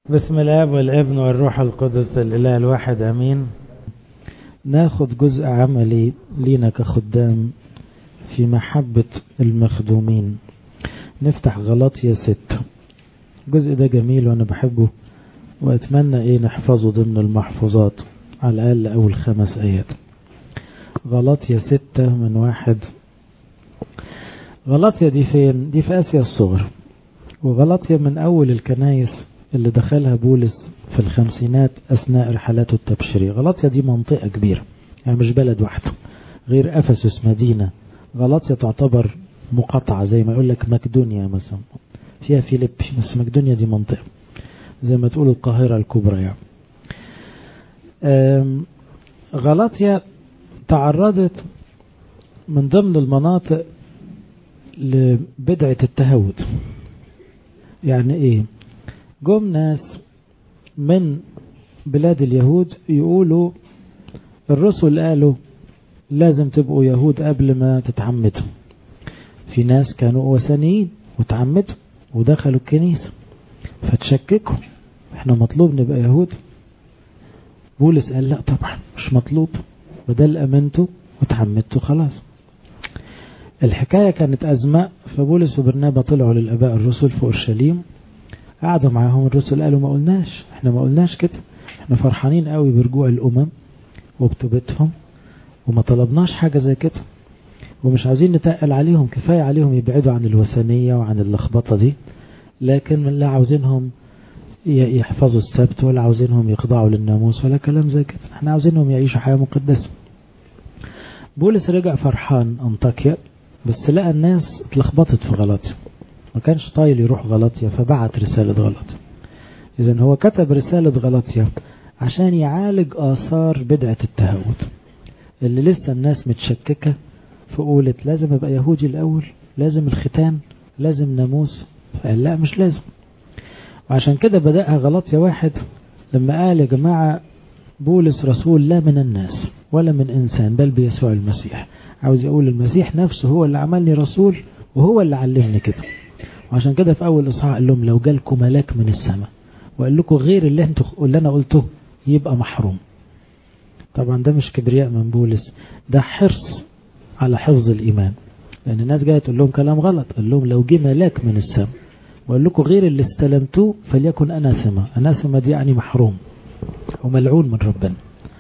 بسم الاب والابن والروح القدس الاله الواحد امين ناخد جزء عملي لينا كخدام في محبة المخدومين نفتح غلطية ستة الجزء ده جميل وانا بحبه واتمنى ايه نحفظه ضمن المحفوظات على الاقل اول خمس ايات غلطية ستة من واحد غلطية دي فين دي في اسيا الصغرى وغلطية من اول الكنايس اللي دخلها بولس في الخمسينات أثناء رحلاته التبشيرية غلطية دي منطقة كبيرة يعني مش بلد واحدة غير أفسس مدينة غلطية تعتبر مقاطعة زي ما يقول لك مقدونيا مثلا فيها فيليب بس مقدونيا دي منطقة زي ما تقول القاهرة الكبرى يعني غلطية تعرضت من ضمن المناطق لبدعة التهود يعني ايه جم ناس من بلاد اليهود يقولوا الرسل قالوا لازم تبقوا يهود قبل ما تتعمدوا في ناس كانوا وثنيين وتعمدوا ودخلوا الكنيسة فتشككوا احنا مطلوب نبقى يهود بولس قال لا طبعا مش مطلوب بدل امنتوا وتعمدتوا خلاص الحكاية كانت أزمة فبولس وبرنابا طلعوا للآباء الرسل في أورشليم قعدوا معاهم الرسل قالوا ما قلناش احنا ما قلناش كده احنا فرحانين قوي برجوع الامم وبتوبتهم وما طلبناش حاجة زي كده ومش عايزين نتقل عليهم كفاية عليهم يبعدوا عن الوثنية وعن اللخبطة دي لكن لا عاوزينهم يحفظوا السبت ولا عاوزينهم يخضعوا للناموس ولا كلام زي كده احنا عاوزينهم يعيشوا حياة مقدسة بولس رجع فرحان انطاكيا بس لقى الناس اتلخبطت في غلطية ما كانش طايل يروح غلطية فبعت رسالة غلطية إذا هو كتب رسالة غلطية عشان يعالج آثار بدعة التهود اللي لسه الناس متشككة فقولت لازم أبقى يهودي الأول لازم الختان لازم ناموس فقال لا مش لازم وعشان كده بدأها غلطية واحد لما قال يا جماعة بولس رسول لا من الناس ولا من إنسان بل بيسوع المسيح عاوز يقول المسيح نفسه هو اللي عملني رسول وهو اللي علمني كده وعشان كده في اول اصحاح قال لهم لو جالكم ملاك من السماء وقال لكم غير اللي انتوا اللي انا قلته يبقى محروم طبعا ده مش كبرياء من بولس ده حرص على حفظ الايمان لان الناس جايه تقول لهم كلام غلط قال لهم لو جه ملاك من السماء وقال لكم غير اللي استلمتوه فليكن اناثما اناثما دي يعني محروم وملعون من ربنا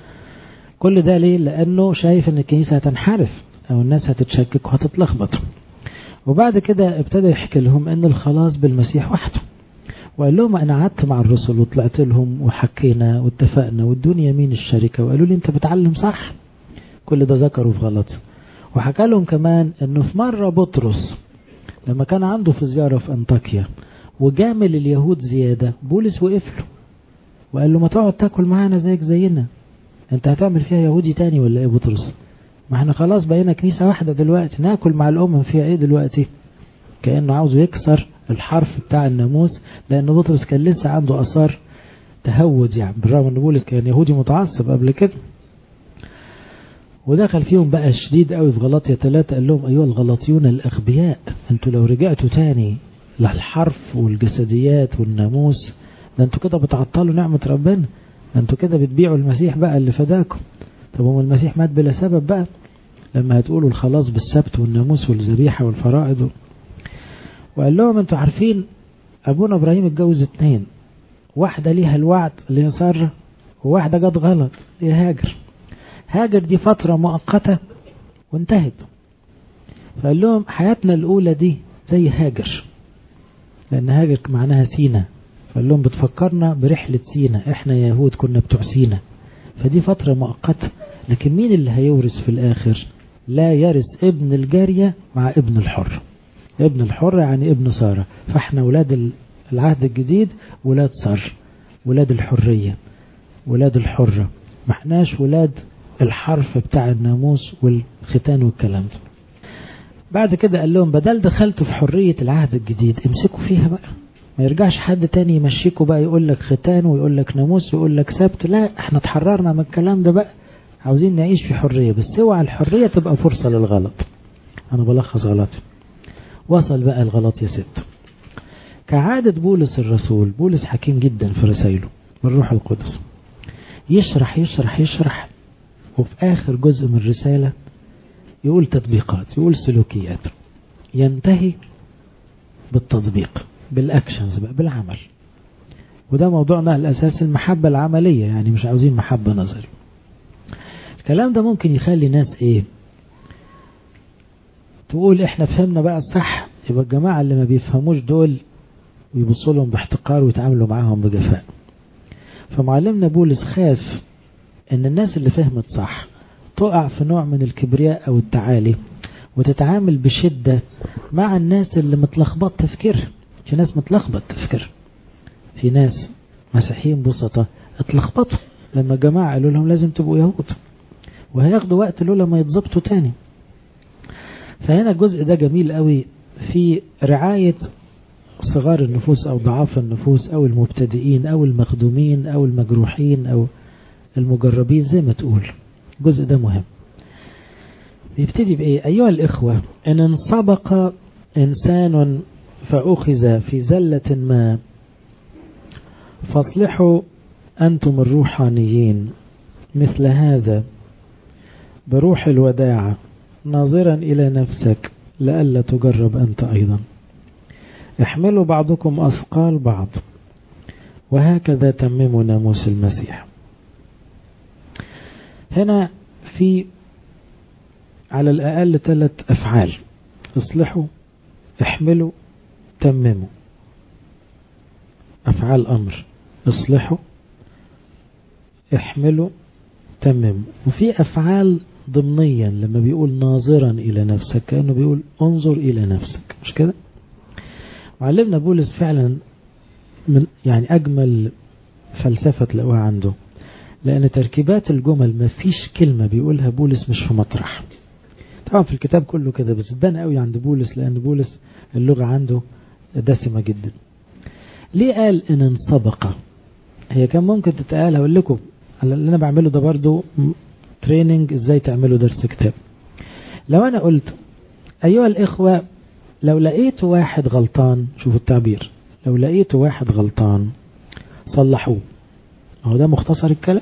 كل ده ليه لانه شايف ان الكنيسه هتنحرف او الناس هتتشكك وهتتلخبط وبعد كده ابتدى يحكي لهم ان الخلاص بالمسيح وحده وقال لهم انا قعدت مع الرسل وطلعت لهم وحكينا واتفقنا وادوني يمين الشركه وقالوا لي انت بتعلم صح كل ده ذكروا في غلط وحكى لهم كمان انه في مره بطرس لما كان عنده في زياره في انطاكيا وجامل اليهود زياده بولس وقف له وقال له ما تقعد تاكل معانا زيك زينا انت هتعمل فيها يهودي تاني ولا ايه بطرس ما احنا خلاص بقينا كنيسة واحدة دلوقتي ناكل مع الأمم فيها ايه دلوقتي كأنه عاوز يكسر الحرف بتاع الناموس لأن بطرس كان لسه عنده أثار تهود يعني بالرغم أن بولس كان يهودي متعصب قبل كده ودخل فيهم بقى شديد قوي في غلطية ثلاثة قال لهم أيها الغلطيون الأغبياء أنتوا لو رجعتوا تاني للحرف والجسديات والناموس ده أنتوا كده بتعطلوا نعمة ربنا ده أنتوا كده بتبيعوا المسيح بقى اللي فداكم طب هو المسيح مات بلا سبب بقى لما هتقولوا الخلاص بالسبت والناموس والذبيحة والفرائض وقال لهم انتوا عارفين ابونا ابراهيم اتجوز اتنين واحدة ليها الوعد اللي هي سارة وواحدة جت غلط هي هاجر هاجر دي فترة مؤقتة وانتهت فقال لهم حياتنا الأولى دي زي هاجر لأن هاجر معناها سينا فقال لهم بتفكرنا برحلة سينا احنا يهود كنا بتوع سينا فدي فترة مؤقتة لكن مين اللي هيورث في الآخر لا يرث ابن الجارية مع ابن الحر ابن الحر يعني ابن سارة فاحنا ولاد العهد الجديد ولاد سار ولاد الحرية ولاد الحرة ما احناش ولاد الحرف بتاع الناموس والختان والكلام ده بعد كده قال لهم بدل دخلتوا في حرية العهد الجديد امسكوا فيها بقى ما يرجعش حد تاني يمشيكوا بقى يقول لك ختان ويقول لك ناموس ويقول لك سبت لا احنا اتحررنا من الكلام ده بقى عاوزين نعيش في حرية بس اوعى الحرية تبقى فرصة للغلط انا بلخص غلطي وصل بقى الغلط يا ست كعادة بولس الرسول بولس حكيم جدا في رسائله بالروح القدس يشرح يشرح يشرح وفي آخر جزء من الرسالة يقول تطبيقات يقول سلوكيات ينتهي بالتطبيق بالأكشنز بقى بالعمل وده موضوعنا الأساسي المحبة العملية يعني مش عاوزين محبة نظري الكلام ده ممكن يخلي ناس ايه تقول احنا فهمنا بقى الصح يبقى الجماعة اللي ما بيفهموش دول ويبصوا لهم باحتقار ويتعاملوا معاهم بجفاء فمعلمنا بولس خاف ان الناس اللي فهمت صح تقع في نوع من الكبرياء او التعالي وتتعامل بشدة مع الناس اللي متلخبط تفكيرها في ناس متلخبط تفكيرها في ناس مسيحيين بسطة اتلخبطوا لما الجماعة قالوا لهم لازم تبقوا يهود وهياخدوا وقت لولا ما يتظبطوا تاني فهنا الجزء ده جميل قوي في رعاية صغار النفوس أو ضعاف النفوس أو المبتدئين أو المخدومين أو المجروحين أو المجربين زي ما تقول الجزء ده مهم بيبتدي بإيه أيها الإخوة إن انسبق إنسان فأخذ في زلة ما فاصلحوا أنتم الروحانيين مثل هذا بروح الوداعة ناظرا إلى نفسك لئلا تجرب أنت أيضا احملوا بعضكم أثقال بعض وهكذا تمموا ناموس المسيح هنا في على الأقل ثلاث أفعال اصلحوا احملوا تمموا أفعال أمر اصلحوا احملوا تمموا وفي أفعال ضمنيا لما بيقول ناظرا إلى نفسك كأنه بيقول انظر إلى نفسك مش كده معلمنا بولس فعلا من يعني أجمل فلسفة تلاقوها عنده لأن تركيبات الجمل ما فيش كلمة بيقولها بولس مش في مطرح طبعا في الكتاب كله كده بس تبان قوي عند بولس لأن بولس اللغة عنده دسمة جدا ليه قال إن انسبق هي كان ممكن تتقال هقول لكم اللي أنا بعمله ده برضو تريننج ازاي تعملوا درس كتاب لو انا قلت ايها الاخوة لو لقيت واحد غلطان شوفوا التعبير لو لقيت واحد غلطان صلحوه هو ده مختصر الكلام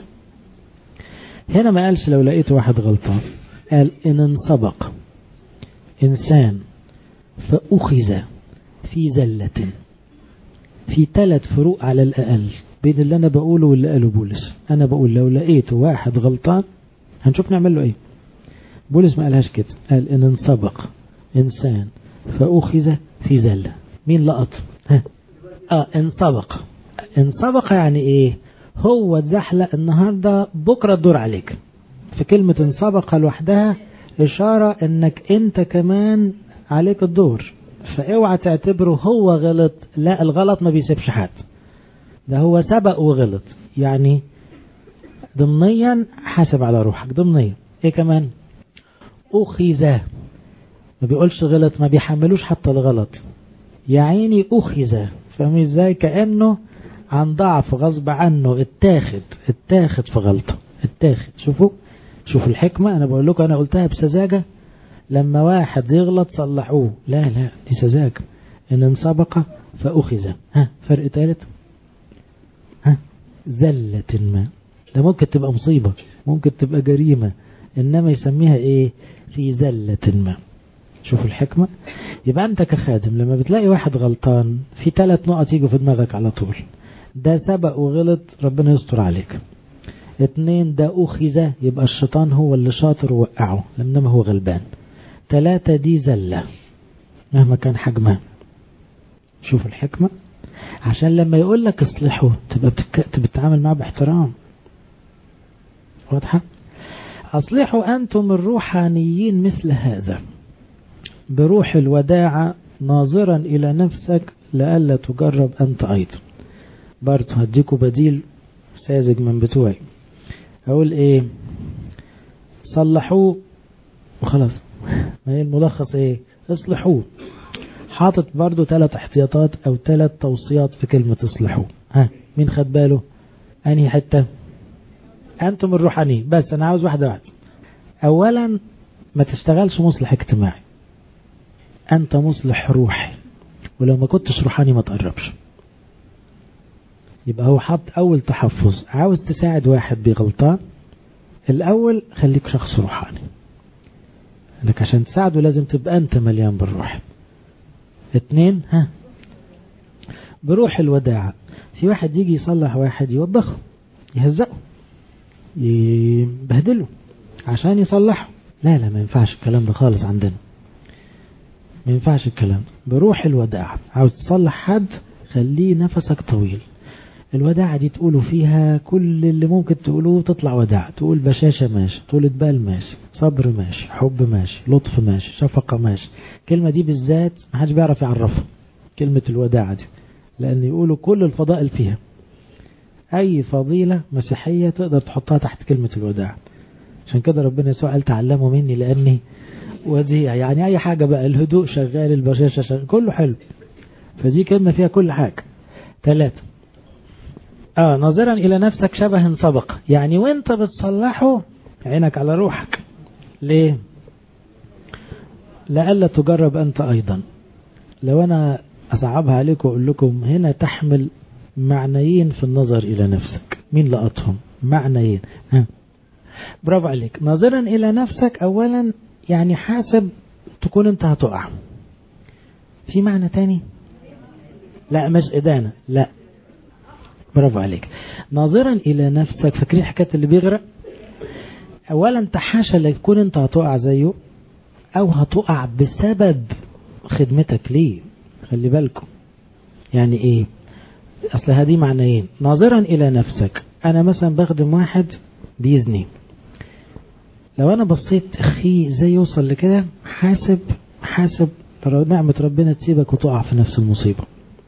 هنا ما قالش لو لقيت واحد غلطان قال ان انسبق انسان فاخذ في زلة في ثلاث فروق على الاقل بين اللي انا بقوله واللي قاله بولس انا بقول لو لقيت واحد غلطان هنشوف نعمل له ايه بولس ما قالهاش كده قال ان انسبق انسان فاخذ في زله مين لقط ها اه انسبق انسبق يعني ايه هو اتزحلق النهارده بكره الدور عليك في كلمه انسبق لوحدها اشاره انك انت كمان عليك الدور فاوعى تعتبره هو غلط لا الغلط ما بيسيبش حد ده هو سبق وغلط يعني ضمنيا حاسب على روحك ضمنيا ايه كمان اخذ ما بيقولش غلط ما بيحملوش حتى الغلط يا عيني اخذ فاهم ازاي كانه عن ضعف غصب عنه اتاخد اتاخد في غلطه اتاخد شوفوا شوفوا الحكمه انا بقول لكم انا قلتها بسذاجه لما واحد يغلط صلحوه لا لا دي سذاجه ان انسبق فاخذ ها فرق ثالث ها زله ما ده ممكن تبقى مصيبة ممكن تبقى جريمة إنما يسميها إيه في زلة ما شوفوا الحكمة يبقى أنت كخادم لما بتلاقي واحد غلطان في ثلاث نقط يجوا في دماغك على طول ده سبق وغلط ربنا يستر عليك اتنين ده أخذ يبقى الشيطان هو اللي شاطر ووقعه لأنما هو غلبان ثلاثة دي زلة مهما كان حجمها شوف الحكمة عشان لما يقول لك اصلحه تبقى بتتعامل معاه باحترام واضحة أصلحوا أنتم الروحانيين مثل هذا بروح الوداعة ناظرا إلى نفسك لئلا تجرب أنت أيضا برضه هديكوا بديل ساذج من بتوعي أقول إيه صلحوه وخلاص ما هي الملخص إيه اصلحوه حاطط برضه ثلاث احتياطات أو ثلاث توصيات في كلمة اصلحوه ها مين خد باله أنهي حتة أنتم الروحانيين بس أنا عاوز واحدة واحدة أولا ما تشتغلش مصلح اجتماعي أنت مصلح روحي ولو ما كنتش روحاني ما تقربش يبقى هو حط أول تحفظ عاوز تساعد واحد بغلطان الأول خليك شخص روحاني لك عشان تساعده لازم تبقى أنت مليان بالروح اتنين ها بروح الوداعة في واحد يجي يصلح واحد يوبخه يهزقه يبهدله عشان يصلحه لا لا ما ينفعش الكلام ده خالص عندنا ما ينفعش الكلام بروح الوداعة عاوز تصلح حد خليه نفسك طويل الوداعة دي تقولوا فيها كل اللي ممكن تقولوه تطلع وداعة تقول بشاشة ماشي طولة بال ماشي صبر ماشي حب ماشي لطف ماشي شفقة ماشي الكلمة دي بالذات ما حدش بيعرف يعرفها كلمة الوداعة دي لأن يقولوا كل الفضائل فيها أي فضيلة مسيحية تقدر تحطها تحت كلمة الوداع عشان كده ربنا يسوع قال تعلموا مني لأني وديع يعني أي حاجة بقى الهدوء شغال البشاشة شغال كله حلو فدي كلمة فيها كل حاجة ثلاثة آه ناظرا إلى نفسك شبه سبق يعني وانت بتصلحه عينك على روحك ليه لألا تجرب أنت أيضا لو أنا أصعبها عليكم وأقول لكم هنا تحمل معنيين في النظر إلى نفسك مين لقطهم معنيين ها. برافو عليك ناظرا إلى نفسك أولا يعني حاسب تكون أنت هتقع في معنى تاني لا مش إدانة لا برافو عليك ناظرا إلى نفسك فاكرين حكاية اللي بيغرق أولا تحاشى ليكون أنت هتقع زيه أو هتقع بسبب خدمتك ليه خلي بالكم يعني إيه أصل هذه معنيين ناظرا إلى نفسك أنا مثلا بخدم واحد بيزني لو أنا بصيت أخي زي يوصل لكده حاسب حاسب نعمة ربنا تسيبك وتقع في نفس المصيبة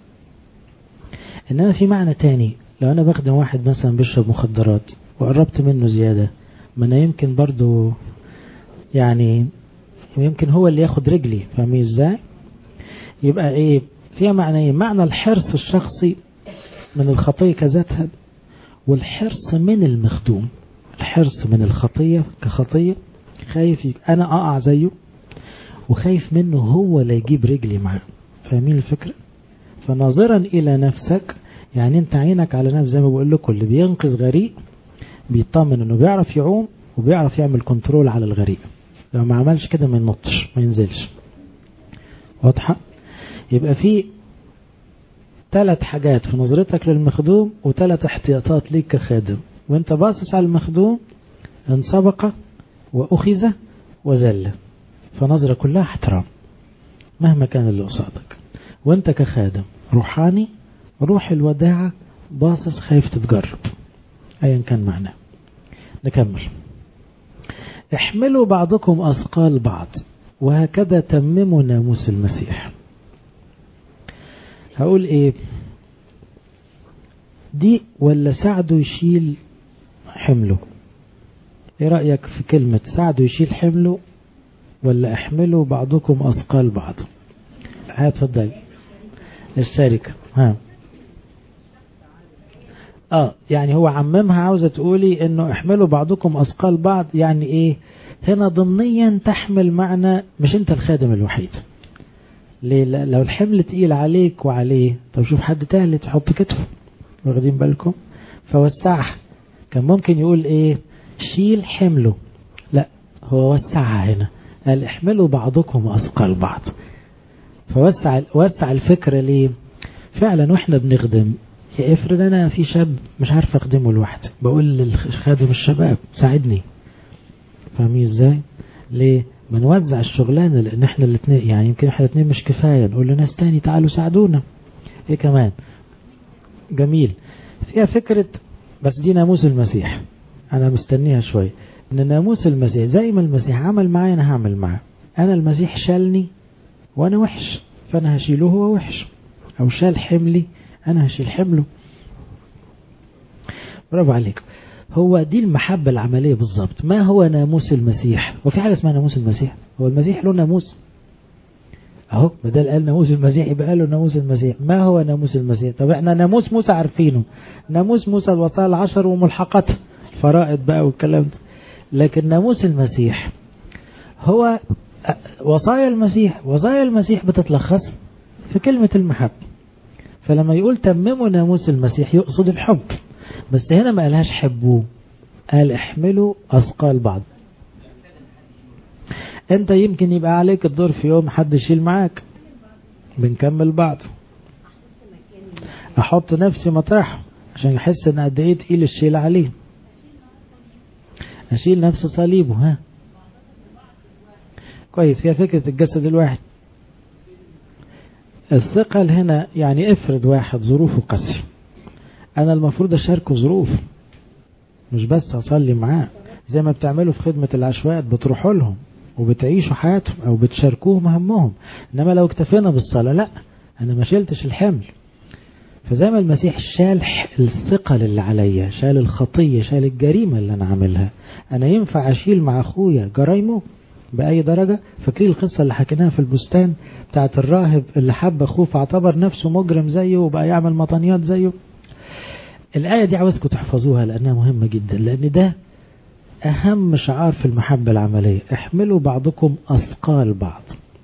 إنما في معنى تاني لو أنا بخدم واحد مثلا بيشرب مخدرات وقربت منه زيادة ما أنا يمكن برضو يعني يمكن هو اللي ياخد رجلي فاهمين ازاي يبقى ايه فيها معنيين معنى الحرص الشخصي من الخطية كذاتها والحرص من المخدوم الحرص من الخطية كخطية خايف أنا أقع زيه وخايف منه هو لا يجيب رجلي معاه فاهمين الفكرة فناظرا إلى نفسك يعني أنت عينك على نفس زي ما بقول لكم اللي بينقذ غريق بيطمن انه بيعرف يعوم وبيعرف يعمل كنترول على الغريق لو ما عملش كده ما ينطش ما ينزلش واضحة يبقى في ثلاث حاجات في نظرتك للمخدوم وثلاث احتياطات ليك كخادم وانت باصص على المخدوم ان سبق واخذ وزل فنظرة كلها احترام مهما كان اللي قصادك وانت كخادم روحاني روح الوداعة باصص خايف تتجرب ايا كان معناه نكمل احملوا بعضكم اثقال بعض وهكذا تمموا ناموس المسيح هقول ايه دي ولا ساعده يشيل حمله ايه رأيك في كلمة ساعده يشيل حمله ولا احملوا بعضكم اثقال بعض هتفضل الشركة ها اه يعني هو عممها عاوزة تقولي انه احملوا بعضكم اثقال بعض يعني ايه هنا ضمنيا تحمل معنى مش انت الخادم الوحيد ليه لو الحمل تقيل عليك وعليه طب شوف حد تالت تحط كتفه واخدين بالكم فوسعها كان ممكن يقول ايه شيل حمله لا هو وسعها هنا قال احملوا بعضكم اثقال بعض فوسع وسع الفكرة ليه فعلا واحنا بنخدم افرض انا في شاب مش عارف اخدمه لوحدي بقول للخادم الشباب ساعدني فاهمين ازاي ليه ما نوزع الشغلانة لان احنا الاثنين يعني يمكن احنا الاثنين مش كفاية نقول لناس تاني تعالوا ساعدونا ايه كمان جميل فيها فكرة بس دي ناموس المسيح انا مستنيها شوية ان ناموس المسيح زي ما المسيح عمل معايا انا هعمل معاه انا المسيح شالني وانا وحش فانا هشيله هو وحش او شال حملي انا هشيل حمله برافو عليك هو دي المحبة العملية بالظبط ما هو ناموس المسيح هو في حاجة اسمها ناموس المسيح هو المسيح له ناموس اهو بدل قال ناموس المسيح يبقى له ناموس المسيح ما هو ناموس المسيح طب احنا ناموس موسى عارفينه ناموس موسى الوصايا العشر وملحقاتها فرائض بقى والكلام ده لكن ناموس المسيح هو وصايا المسيح وصايا المسيح بتتلخص في كلمة المحبة فلما يقول تمموا ناموس المسيح يقصد الحب بس هنا ما قالهاش حبوه قال احملوا أثقال بعض انت يمكن يبقى عليك الدور في يوم حد يشيل معاك بنكمل بعض احط نفسي مطرحه عشان يحس ان قد ايه تقيل الشيل عليه اشيل نفس صليبه ها كويس هي فكرة الجسد الواحد الثقل هنا يعني افرض واحد ظروفه قاسية انا المفروض اشاركه ظروف مش بس اصلي معاه زي ما بتعملوا في خدمة العشوائيات بتروحوا لهم وبتعيشوا حياتهم او بتشاركوهم همهم انما لو اكتفينا بالصلاة لا انا ما شلتش الحمل فزي ما المسيح شال الثقل اللي عليا شال الخطية شال الجريمة اللي انا عاملها انا ينفع اشيل مع اخويا جرايمه بأي درجة فاكرين القصة اللي حكيناها في البستان بتاعت الراهب اللي حب أخوه فاعتبر نفسه مجرم زيه وبقى يعمل مطانيات زيه الآية دي عاوزكم تحفظوها لأنها مهمة جدا لأن ده أهم شعار في المحبة العملية احملوا بعضكم أثقال بعض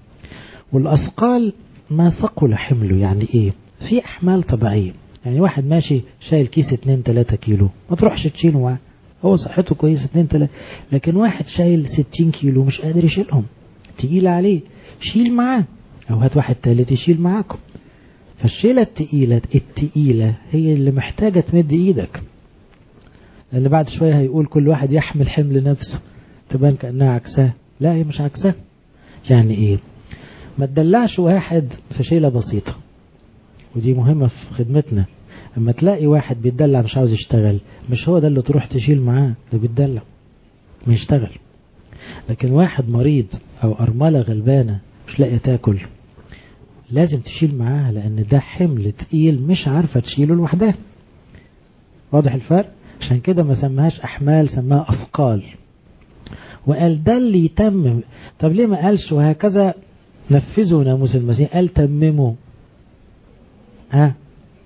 والأثقال ما ثقل حمله يعني إيه في أحمال طبيعية يعني واحد ماشي شايل كيس 2 3 كيلو ما تروحش تشيله معاه هو صحته كويسة 2 3 لكن واحد شايل 60 كيلو مش قادر يشيلهم تقيل عليه شيل معاه أو هات واحد تالت يشيل معاكم فالشيلة التقيلة التقيلة هي اللي محتاجة تمد ايدك لان بعد شوية هيقول كل واحد يحمل حمل نفسه تبان كأنها عكساه لا هي مش عكساه يعني ايه ما تدلعش واحد في شيلة بسيطة ودي مهمة في خدمتنا اما تلاقي واحد بيتدلع مش عاوز يشتغل مش هو ده اللي تروح تشيل معاه ده بيتدلع ما يشتغل لكن واحد مريض او ارملة غلبانة مش لاقية تاكل لازم تشيل معاها لان ده حمل تقيل مش عارفة تشيله لوحدها واضح الفرق عشان كده ما سماهاش احمال سماها اثقال وقال ده اللي يتمم طب ليه ما قالش وهكذا نفذوا ناموس المسيح قال تمموا ها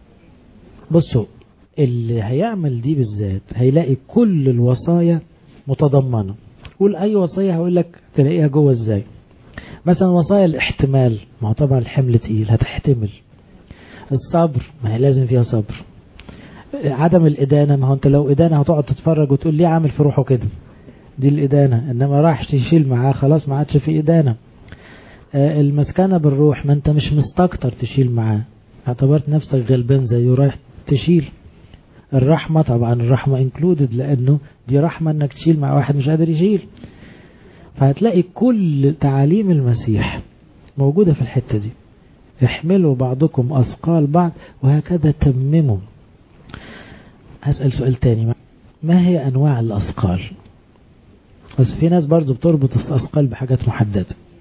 بصوا اللي هيعمل دي بالذات هيلاقي كل الوصايا متضمنه قول اي وصيه هقول لك تلاقيها جوه ازاي مثلا وصايا الاحتمال ما هو طبعا الحمل تقيل هتحتمل الصبر ما هي لازم فيها صبر عدم الإدانة ما هو أنت لو إدانة هتقعد تتفرج وتقول ليه عامل في روحه كده دي الإدانة إنما راح تشيل معاه خلاص ما عادش في إدانة آه المسكنة بالروح ما أنت مش مستكتر تشيل معاه اعتبرت نفسك غلبان زيه رايح تشيل الرحمة طبعا الرحمة انكلودد لأنه دي رحمة إنك تشيل مع واحد مش قادر يشيل فهتلاقي كل تعاليم المسيح موجودة في الحتة دي احملوا بعضكم أثقال بعض وهكذا تمموا هسأل سؤال تاني ما هي أنواع الأثقال بس في ناس برضو بتربط الأثقال بحاجات محددة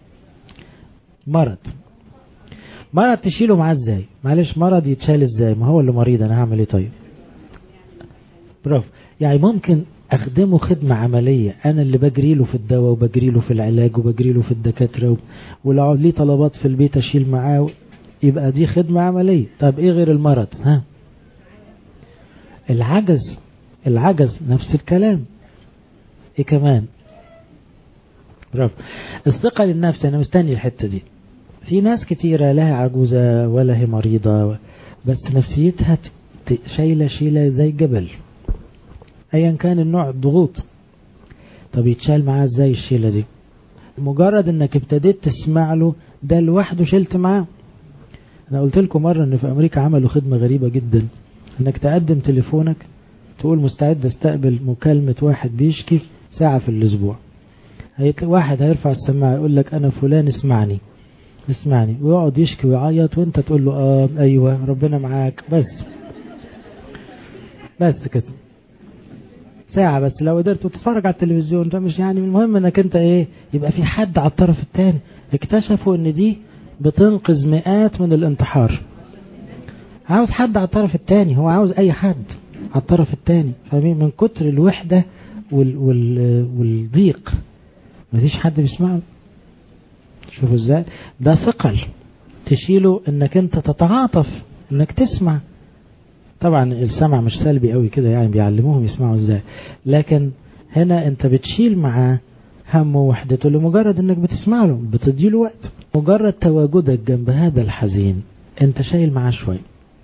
مرض مرض تشيله معاه ازاي معلش مرض يتشال ازاي ما هو اللي مريض انا هعمل ايه طيب برافو يعني ممكن اخدمه خدمة عملية انا اللي بجري له في الدواء وبجري له في العلاج وبجري له في الدكاترة ولو ليه طلبات في البيت اشيل معاه يبقى دي خدمة عملية طب ايه غير المرض ها العجز العجز نفس الكلام ايه كمان برافو الثقة للنفس انا مستني الحتة دي في ناس كتيرة لا عجوزة ولا هي مريضة بس نفسيتها شايلة شيلة زي جبل ايا كان النوع الضغوط طب يتشال معاه ازاي الشيلة دي مجرد انك ابتديت تسمع له ده لوحده شلت معاه انا قلت لكم مرة ان في امريكا عملوا خدمة غريبة جدا انك تقدم تليفونك تقول مستعد استقبل مكالمة واحد بيشكي ساعة في الاسبوع واحد هيرفع السماعة يقول لك انا فلان اسمعني اسمعني ويقعد يشكي ويعيط وانت تقول له اه ايوه ربنا معاك بس بس كده ساعة بس لو قدرت تتفرج على التلفزيون ده مش يعني المهم انك انت ايه يبقى في حد على الطرف الثاني اكتشفوا ان دي بتنقذ مئات من الانتحار عاوز حد على الطرف الثاني هو عاوز اي حد على الطرف الثاني فاهمين من كتر الوحدة وال وال والضيق مفيش حد بيسمعه شوفوا ازاي ده ثقل تشيله انك انت تتعاطف انك تسمع طبعا السمع مش سلبي قوي كده يعني بيعلموهم يسمعوا ازاي لكن هنا انت بتشيل معاه همه ووحدته لمجرد انك بتسمع له بتديله وقت مجرد تواجدك جنب هذا الحزين انت شايل معاه شوية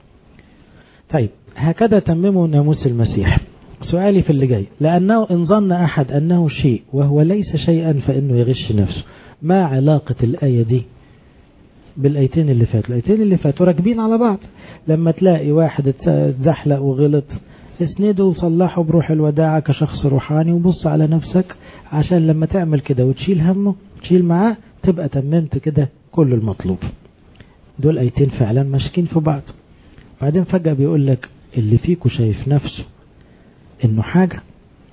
طيب هكذا تمموا ناموس المسيح سؤالي في اللي جاي لأنه إن ظن أحد أنه شيء وهو ليس شيئا فإنه يغش نفسه ما علاقة الآية دي بالآيتين اللي فاتوا الآيتين اللي فاتوا راكبين على بعض لما تلاقي واحد اتزحلق وغلط اسنده وصلحه بروح الوداعة كشخص روحاني وبص على نفسك عشان لما تعمل كده وتشيل همه تشيل معاه تبقى تممت كده كل المطلوب دول آيتين فعلا ماشكين في بعض بعدين فجأة بيقول لك اللي فيكو شايف نفسه انه حاجة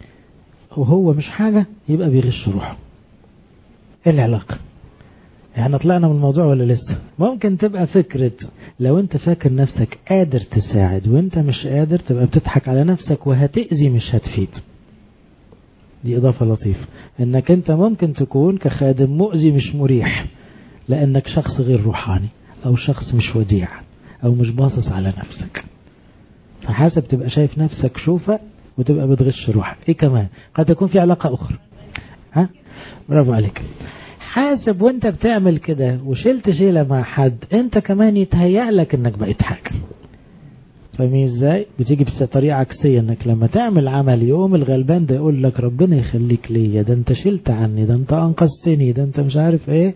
وهو مش حاجة يبقى بيغش روحه ايه العلاقة احنا طلعنا من الموضوع ولا لسه ممكن تبقى فكرة لو انت فاكر نفسك قادر تساعد وانت مش قادر تبقى بتضحك على نفسك وهتأذي مش هتفيد دي اضافة لطيفة انك انت ممكن تكون كخادم مؤذي مش مريح لانك شخص غير روحاني او شخص مش وديع او مش باصص على نفسك فحاسب تبقى شايف نفسك شوفة وتبقى بتغش روحك ايه كمان قد تكون في علاقة اخرى ها برافو عليك حاسب وانت بتعمل كده وشلت شيلة مع حد انت كمان يتهيأ لك انك بقيت حاجة فاهمين ازاي بتيجي بطريقة عكسية انك لما تعمل عمل يوم الغلبان ده يقول لك ربنا يخليك ليا ده انت شلت عني ده انت انقذتني ده انت مش عارف ايه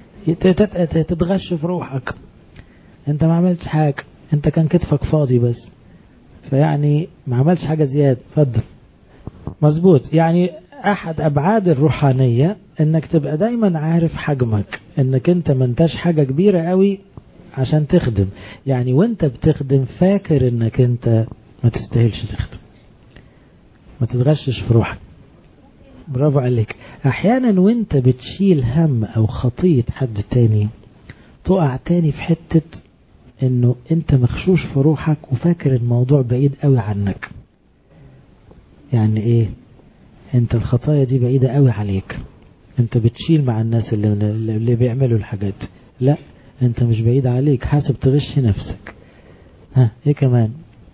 تتغش في روحك انت ما عملتش حاجة انت كان كتفك فاضي بس فيعني ما عملتش حاجة زيادة اتفضل مظبوط يعني احد ابعاد الروحانية انك تبقى دايما عارف حجمك انك انت ما انتش حاجة كبيرة قوي عشان تخدم يعني وانت بتخدم فاكر انك انت ما تستاهلش تخدم ما تتغشش في روحك برافو عليك احيانا وانت بتشيل هم او خطية حد تاني تقع تاني في حتة انه انت مخشوش في روحك وفاكر الموضوع بعيد قوي عنك يعني ايه انت الخطايا دي بعيدة قوي عليك انت بتشيل مع الناس اللي, اللي بيعملوا الحاجات لا انت مش بعيد عليك حاسب تغش نفسك ها ايه كمان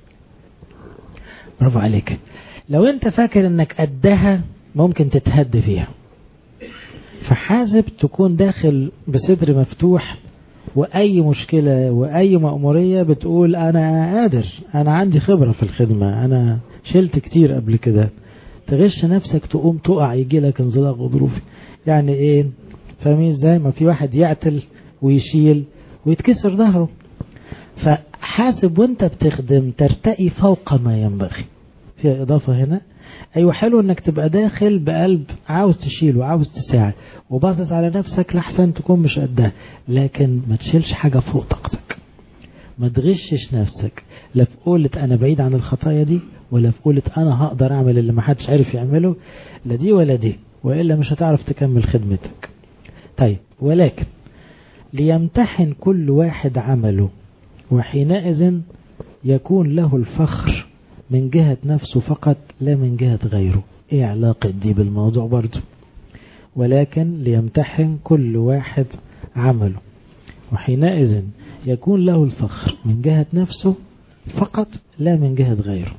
برافو عليك لو انت فاكر انك قدها ممكن تتهد فيها فحاسب تكون داخل بصدر مفتوح واي مشكلة واي مأمورية بتقول انا قادر انا عندي خبرة في الخدمة انا شلت كتير قبل كده تغش نفسك تقوم تقع يجي لك انزلاق غضروفي يعني ايه فاهمين ازاي ما في واحد يعتل ويشيل ويتكسر ظهره فحاسب وانت بتخدم ترتقي فوق ما ينبغي فيها اضافة هنا ايوه حلو انك تبقى داخل بقلب عاوز تشيل وعاوز تساعد وباصص على نفسك لحسن تكون مش قدها لكن ما تشيلش حاجة فوق طاقتك ما تغشش نفسك لا في قولة انا بعيد عن الخطايا دي ولا في قولة انا هقدر اعمل اللي ما حدش عارف يعمله لا دي ولا دي وإلا مش هتعرف تكمل خدمتك طيب ولكن ليمتحن كل واحد عمله وحينئذ يكون له الفخر من جهة نفسه فقط لا من جهة غيره ايه علاقة دي بالموضوع برضو ولكن ليمتحن كل واحد عمله وحينئذ يكون له الفخر من جهة نفسه فقط لا من جهة غيره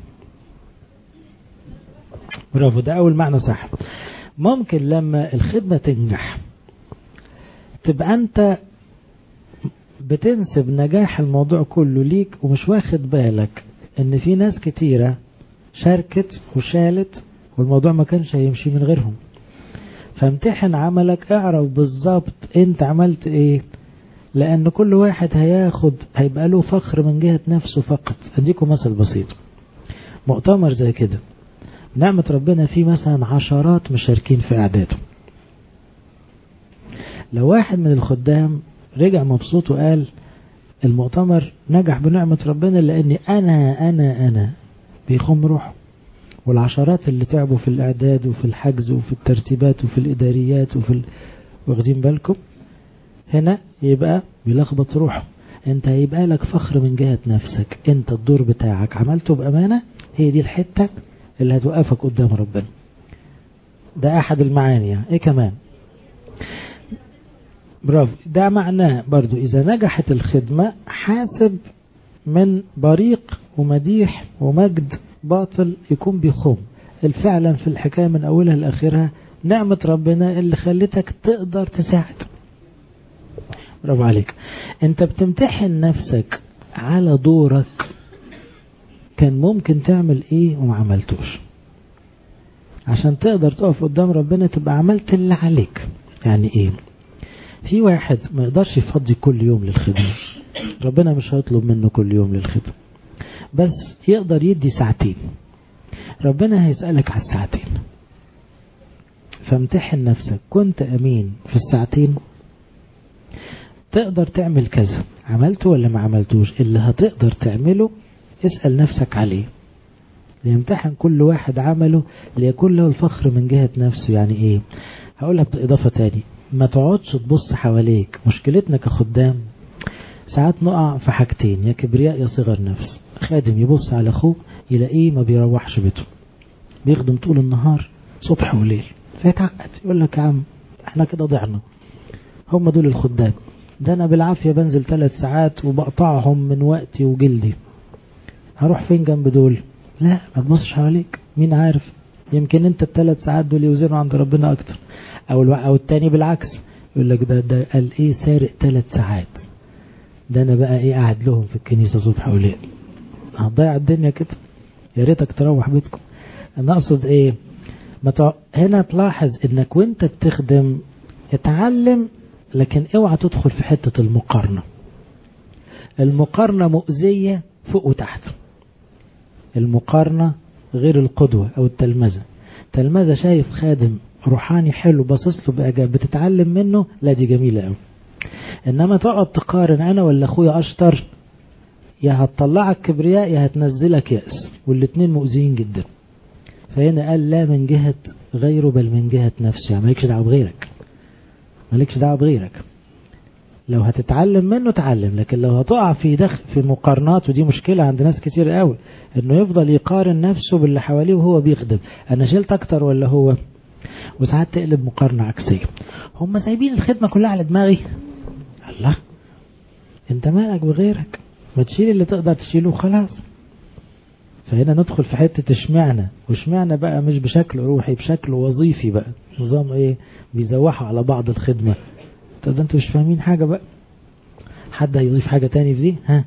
برافو ده أول معنى صح ممكن لما الخدمة تنجح تبقى أنت بتنسب نجاح الموضوع كله ليك ومش واخد بالك ان في ناس كتيرة شاركت وشالت والموضوع ما كانش هيمشي من غيرهم فامتحن عملك اعرف بالظبط انت عملت ايه لان كل واحد هياخد هيبقى له فخر من جهة نفسه فقط اديكم مثل بسيط مؤتمر زي كده نعمة ربنا فيه مثلا عشرات مشاركين في اعداده لو واحد من الخدام رجع مبسوط وقال المؤتمر نجح بنعمة ربنا لأني أنا أنا أنا بيخم روحه والعشرات اللي تعبوا في الإعداد وفي الحجز وفي الترتيبات وفي الإداريات وفي ال... واخدين بالكم هنا يبقى بيلخبط روحه انت هيبقى لك فخر من جهة نفسك انت الدور بتاعك عملته بأمانة هي دي الحتة اللي هتوقفك قدام ربنا ده أحد المعاني يعني. ايه كمان برافو ده معناه برضو إذا نجحت الخدمة حاسب من بريق ومديح ومجد باطل يكون بيخم الفعلا في الحكاية من أولها لآخرها نعمة ربنا اللي خلتك تقدر تساعد برافو عليك انت بتمتحن نفسك على دورك كان ممكن تعمل ايه وما عملتوش عشان تقدر تقف قدام ربنا تبقى عملت اللي عليك يعني ايه في واحد ما يقدرش يفضي كل يوم للخدمة ربنا مش هيطلب منه كل يوم للخدمة بس يقدر يدي ساعتين ربنا هيسألك على الساعتين فامتحن نفسك كنت أمين في الساعتين تقدر تعمل كذا عملته ولا ما عملتوش اللي هتقدر تعمله اسأل نفسك عليه ليمتحن كل واحد عمله ليكون له الفخر من جهة نفسه يعني ايه هقولها بإضافة تاني ما تقعدش تبص حواليك مشكلتنا كخدام ساعات نقع في حاجتين يا كبرياء يا صغر نفس خادم يبص على اخوه يلاقيه ما بيروحش بيته بيخدم طول النهار صبح وليل فيتعقد يقول لك يا عم احنا كده ضعنا هم دول الخدام ده انا بالعافية بنزل ثلاث ساعات وبقطعهم من وقتي وجلدي هروح فين جنب دول لا ما تبصش حواليك مين عارف يمكن انت الثلاث ساعات دول يوزنوا عند ربنا اكتر او الو... او التاني بالعكس يقول لك ده ده قال ايه سارق ثلاث ساعات ده انا بقى ايه قاعد لهم في الكنيسه صبح وليل هتضيع الدنيا كده يا ريتك تروح بيتكم انا اقصد ايه ما تع... هنا تلاحظ انك وانت بتخدم اتعلم لكن اوعى تدخل في حته المقارنه المقارنه مؤذيه فوق وتحت المقارنه غير القدوه او التلمذه تلمذه شايف خادم روحاني حلو باصص له باعجاب بتتعلم منه لا دي جميله قوي انما تقعد تقارن انا ولا اخويا اشطر يا هتطلعك كبرياء يا هتنزلك يأس والاتنين مؤذيين جدا فهنا قال لا من جهة غيره بل من جهة نفسه يعني مالكش دعوة بغيرك مالكش دعوة بغيرك لو هتتعلم منه تعلم لكن لو هتقع في دخل في مقارنات ودي مشكلة عند ناس كتير قوي انه يفضل يقارن نفسه باللي حواليه وهو بيخدم انا شلت اكتر ولا هو وساعات تقلب مقارنة عكسية هم سايبين الخدمة كلها على دماغي الله انت مالك بغيرك ما تشيل اللي تقدر تشيله خلاص فهنا ندخل في حتة اشمعنى واشمعنى بقى مش بشكل روحي بشكل وظيفي بقى نظام ايه بيزوحوا على بعض الخدمة طب انتوا مش فاهمين حاجة بقى حد هيضيف حاجة تاني في دي ها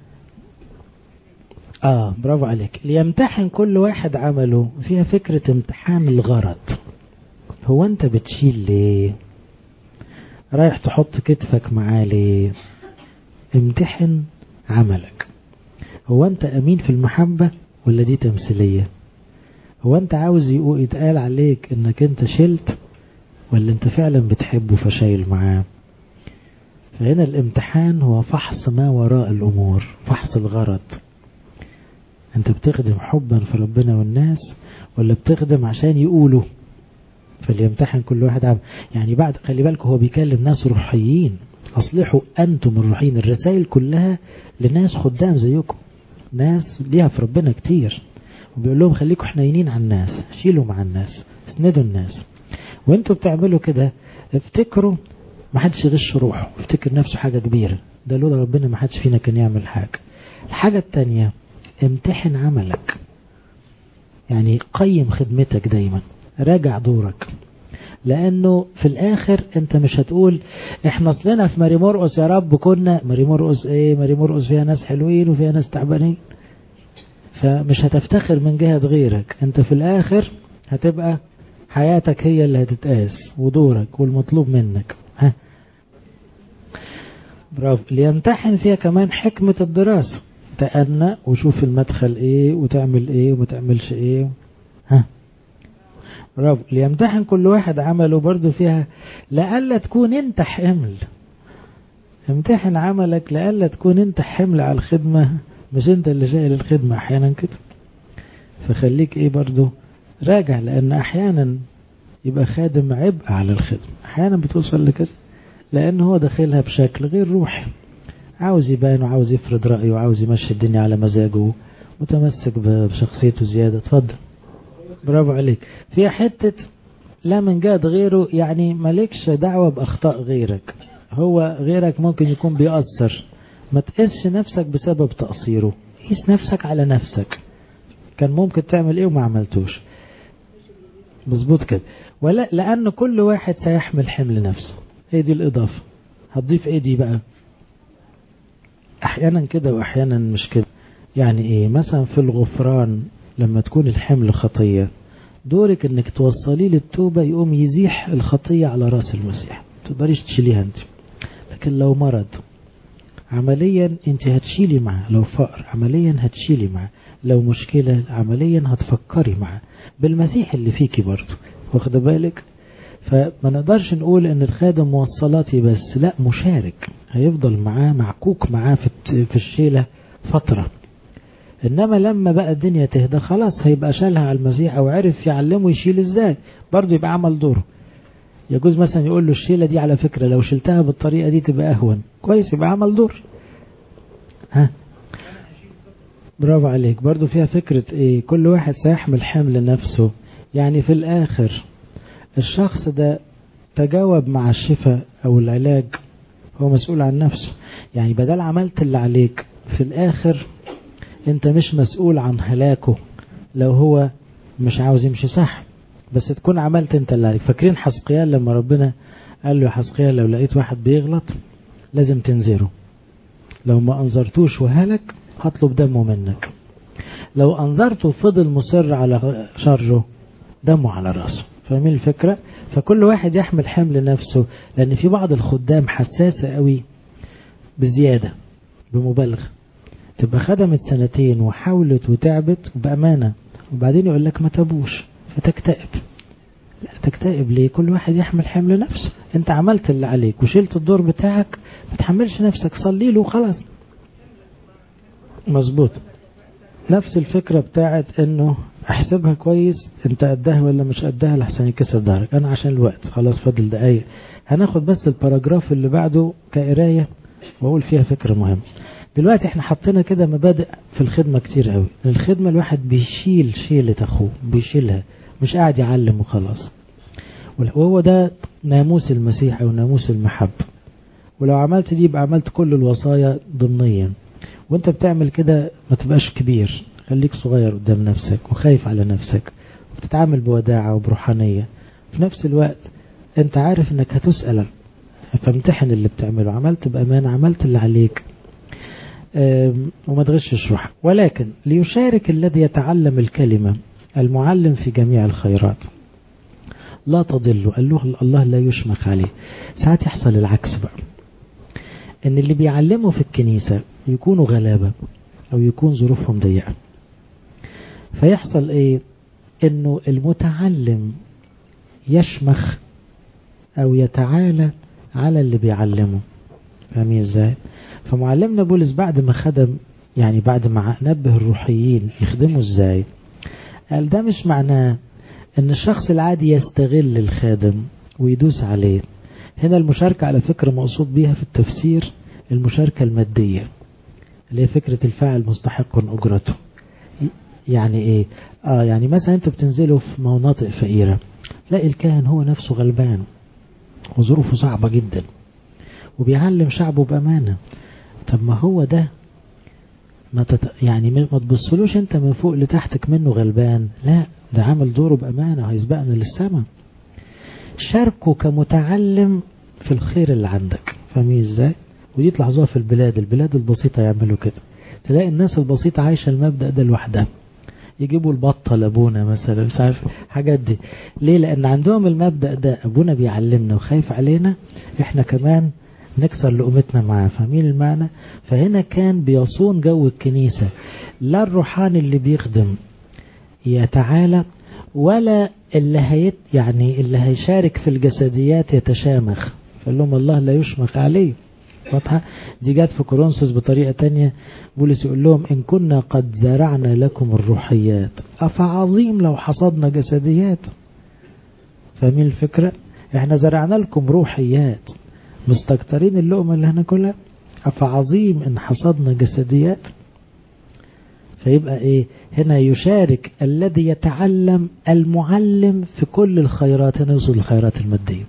اه برافو عليك ليمتحن كل واحد عمله فيها فكرة امتحان الغرض هو انت بتشيل ليه رايح تحط كتفك معاه ليه امتحن عملك هو انت امين في المحبة ولا دي تمثيلية هو انت عاوز يتقال عليك انك انت شلت ولا انت فعلا بتحبه فشايل معاه فهنا الامتحان هو فحص ما وراء الامور فحص الغرض انت بتخدم حبا في ربنا والناس ولا بتخدم عشان يقولوا فليمتحن كل واحد عام يعني بعد خلي بالك هو بيكلم ناس روحيين اصلحوا انتم الروحيين الرسائل كلها لناس خدام زيكم ناس ليها في ربنا كتير وبيقول لهم خليكم حنينين على الناس شيلوا مع الناس اسندوا الناس وانتوا بتعملوا كده افتكروا ما حدش يغش روحه افتكر نفسه حاجة كبيرة ده لولا ربنا ما حدش فينا كان يعمل حاجة الحاجة التانية امتحن عملك يعني قيم خدمتك دايما راجع دورك لانه في الاخر انت مش هتقول احنا اصلنا في ماري مرقس يا رب كنا ماري مرقس ايه ماري مرقس فيها ناس حلوين وفيها ناس تعبانين فمش هتفتخر من جهة غيرك انت في الاخر هتبقى حياتك هي اللي هتتقاس ودورك والمطلوب منك ها برافو ليمتحن فيها كمان حكمة الدراسة تأنى وشوف المدخل ايه وتعمل ايه وما تعملش ايه ها برافو ليمتحن كل واحد عمله برضو فيها لألا تكون انت حمل امتحن عملك لألا تكون انت حمل على الخدمة مش انت اللي شايل الخدمة احيانا كده فخليك ايه برضو راجع لان احيانا يبقى خادم عبء على الخدمة احيانا بتوصل لكده لان هو داخلها بشكل غير روحي عاوز يبان وعاوز يفرض رأيه وعاوز يمشي الدنيا على مزاجه متمسك بشخصيته زيادة اتفضل برافو عليك في حتة لا من جهة غيره يعني مالكش دعوة بأخطاء غيرك هو غيرك ممكن يكون بيأثر ما تقسش نفسك بسبب تقصيره قيس نفسك على نفسك كان ممكن تعمل ايه وما عملتوش مظبوط كده ولا لأن كل واحد سيحمل حمل نفسه هي دي الإضافة هتضيف ايه دي بقى احيانا كده واحيانا مش كده يعني ايه مثلا في الغفران لما تكون الحمل خطية دورك انك توصليه للتوبة يقوم يزيح الخطية على راس المسيح تقدريش تشيليها انت لكن لو مرض عمليا انت هتشيلي معاه لو فقر عمليا هتشيلي معاه لو مشكلة عمليا هتفكري معاه بالمسيح اللي فيكي برضه واخد بالك فما نقدرش نقول ان الخادم موصلاتي بس لا مشارك هيفضل معاه معكوك معاه في في الشيلة فترة انما لما بقى الدنيا تهدى خلاص هيبقى شالها على المسيح او عرف يعلمه يشيل ازاي برضه يبقى عمل دوره يجوز مثلا يقول له الشيلة دي على فكرة لو شلتها بالطريقة دي تبقى اهون كويس يبقى عمل دور ها برافو عليك برضو فيها فكرة ايه كل واحد سيحمل حمل نفسه يعني في الاخر الشخص ده تجاوب مع الشفاء او العلاج هو مسؤول عن نفسه يعني بدل عملت اللي عليك في الاخر انت مش مسؤول عن هلاكه لو هو مش عاوز يمشي صح بس تكون عملت انت اللي عليك فاكرين حسقيال لما ربنا قال له يا حسقيال لو لقيت واحد بيغلط لازم تنذره لو ما انذرتوش وهلك هطلب دمه منك لو انذرته فضل مصر على شره دمه على راسه فاهمين الفكرة فكل واحد يحمل حمل نفسه لان في بعض الخدام حساسة قوي بزيادة بمبالغة تبقى خدمت سنتين وحاولت وتعبت بأمانة وبعدين يقول لك ما تبوش فتكتئب لا تكتئب ليه كل واحد يحمل حمل نفسه انت عملت اللي عليك وشلت الدور بتاعك ما تحملش نفسك صلي له وخلاص مظبوط نفس الفكرة بتاعت انه احسبها كويس انت قدها ولا مش قدها لحسن يكسر ظهرك انا عشان الوقت خلاص فاضل دقايق هناخد بس الباراجراف اللي بعده كقراية واقول فيها فكرة مهمة دلوقتي احنا حطينا كده مبادئ في الخدمة كتير قوي الخدمة الواحد بيشيل شيلة اخوه بيشيلها مش قاعد يعلم وخلاص وهو ده ناموس المسيح او ناموس المحبة ولو عملت دي يبقى عملت كل الوصايا ضمنيا وانت بتعمل كده ما تبقاش كبير خليك صغير قدام نفسك وخايف على نفسك وبتتعامل بوداعة وبروحانية في نفس الوقت انت عارف انك هتسأل فامتحن اللي بتعمله عملت بأمانة عملت اللي عليك وما تغشش روحك ولكن ليشارك الذي يتعلم الكلمة المعلم في جميع الخيرات لا تضل قال له الله لا يشمخ عليه ساعات يحصل العكس بقى ان اللي بيعلموا في الكنيسة يكونوا غلابة او يكون ظروفهم ضيقة فيحصل ايه انه المتعلم يشمخ او يتعالى على اللي بيعلمه فاهمين ازاي فمعلمنا بولس بعد ما خدم يعني بعد ما نبه الروحيين يخدموا ازاي قال ده مش معناه ان الشخص العادي يستغل الخادم ويدوس عليه هنا المشاركة على فكرة مقصود بيها في التفسير المشاركة المادية اللي هي فكرة الفاعل مستحق أجرته يعني ايه اه يعني مثلا انتوا بتنزلوا في مناطق فقيرة تلاقي الكاهن هو نفسه غلبان وظروفه صعبة جدا وبيعلم شعبه بأمانة طب ما هو ده ما تت... يعني ما تبصلوش انت من فوق لتحتك منه غلبان لا ده عمل دوره بأمانة هيسبقنا للسماء شاركه كمتعلم في الخير اللي عندك فاهمين ازاي ودي تلاحظوها في البلاد البلاد البسيطة يعملوا كده تلاقي الناس البسيطة عايشة المبدأ ده لوحدها يجيبوا البطة لابونا مثلا مش عارف حاجات دي ليه لان عندهم المبدأ ده ابونا بيعلمنا وخايف علينا احنا كمان نكسر لقمتنا معاه فاهمين المعنى فهنا كان بيصون جو الكنيسة لا الروحاني اللي بيخدم يتعالى ولا اللي هيت يعني اللي هيشارك في الجسديات يتشامخ فقال لهم الله لا يشمخ عليه واضحة دي جت في كورنثوس بطريقة تانية بولس يقول لهم إن كنا قد زرعنا لكم الروحيات أفعظيم لو حصدنا جسديات فاهمين الفكرة احنا زرعنا لكم روحيات مستكترين اللقمة اللي هناكلها أفعظيم إن حصدنا جسديات فيبقى إيه هنا يشارك الذي يتعلم المعلم في كل الخيرات هنا يوصل الخيرات المادية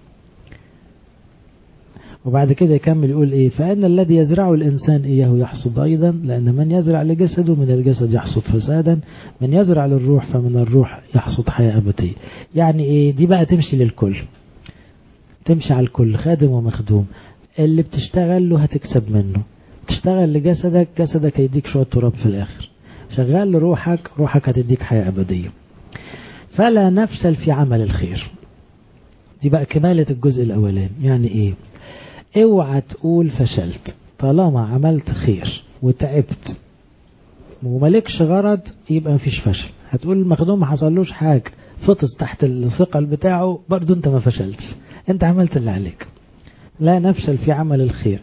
وبعد كده يكمل يقول ايه فان الذي يزرعه الانسان اياه يحصد ايضا لان من يزرع لجسده من الجسد يحصد فسادا من يزرع للروح فمن الروح يحصد حياه ابديه يعني ايه دي بقى تمشي للكل تمشي على الكل خادم ومخدوم اللي بتشتغل له هتكسب منه تشتغل لجسدك جسدك هيديك شوية تراب في الآخر شغال لروحك روحك هتديك حياة أبدية فلا نفشل في عمل الخير دي بقى كمالة الجزء الأولاني يعني إيه اوعى تقول فشلت طالما عملت خير وتعبت وملكش غرض يبقى مفيش فشل هتقول المخدوم ما حصلوش حاجة فطس تحت الثقل بتاعه برضو انت ما فشلتش انت عملت اللي عليك لا نفشل في عمل الخير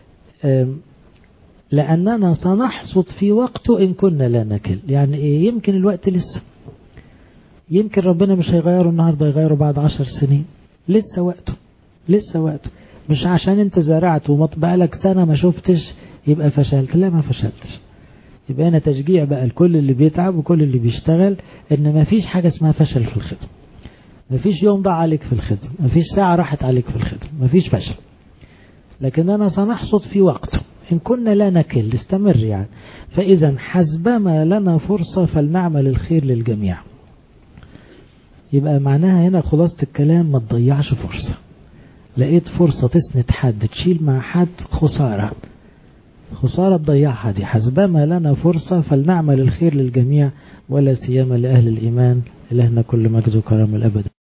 لأننا سنحصد في وقته إن كنا لا نكل يعني إيه يمكن الوقت لسه يمكن ربنا مش هيغيره النهاردة يغيره بعد عشر سنين لسه وقته لسه وقته مش عشان انت زرعت وبقالك سنة ما شفتش يبقى فشلت لا ما فشلتش يبقى هنا تشجيع بقى لكل اللي بيتعب وكل اللي بيشتغل ان ما فيش حاجة اسمها فشل في الخدمة ما فيش يوم ضاع عليك في الخدمة ما فيش ساعة راحت عليك في الخدمة ما فيش فشل لكننا سنحصد في وقته إن كنا لا نكل استمر يعني فإذا حسبما لنا فرصة فلنعمل الخير للجميع يبقى معناها هنا خلاصة الكلام ما تضيعش فرصة لقيت فرصة تسند حد تشيل مع حد خسارة خسارة تضيعها دي حسبما لنا فرصة فلنعمل الخير للجميع ولا سيما لأهل الإيمان إلهنا كل مجد وكرم الأبد